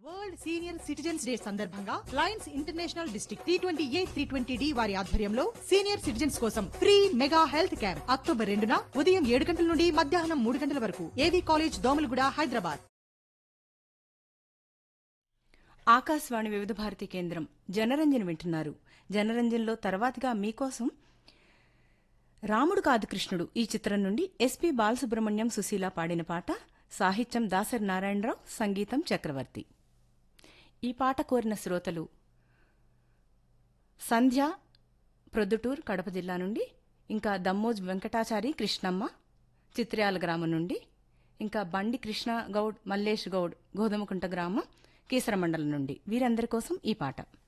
world senior citizens day సందర్భంగా lions international district T twenty A three twenty D వారి ఆధ్వర్యంలో senior citizens కోసం free mega health camp October రెండున ఉదయం ఏడు గంటల నుండి మధ్యాహ్నం మూడు గంటల వరకు ఏవీ కాలేజ్ దోమలగూడ హైదరాబాద్ ఆకాశవాణి వివిధ భారతి కేంద్రం జనరంజన్ వింటున్నారు జనరంజన్లో తర్వాతిగా మీకోసం రాముడు కాదు కృష్ణుడు ఈ చిత్రం నుండి ఎస్పి బాలసుబ్రహ్మణ్యం సుశీల పాడిన పాట సాహిత్యం దాసరి నారాయణరావు సంగీతం చక్రవర్తి ఈ పాట కోరిన శ్రోతలు సంధ్య ప్రొద్దుటూర్ కడప జిల్లా నుండి ఇంకా దమ్మోజ్ వెంకటాచారి కృష్ణమ్మ చిత్ర్యాల గ్రామం నుండి ఇంకా బండి కృష్ణ గౌడ్ మల్లేష్ గౌడ్ గోధుమకుంట గ్రామం కీసర మండలం నుండి వీరందరి కోసం ఈ పాట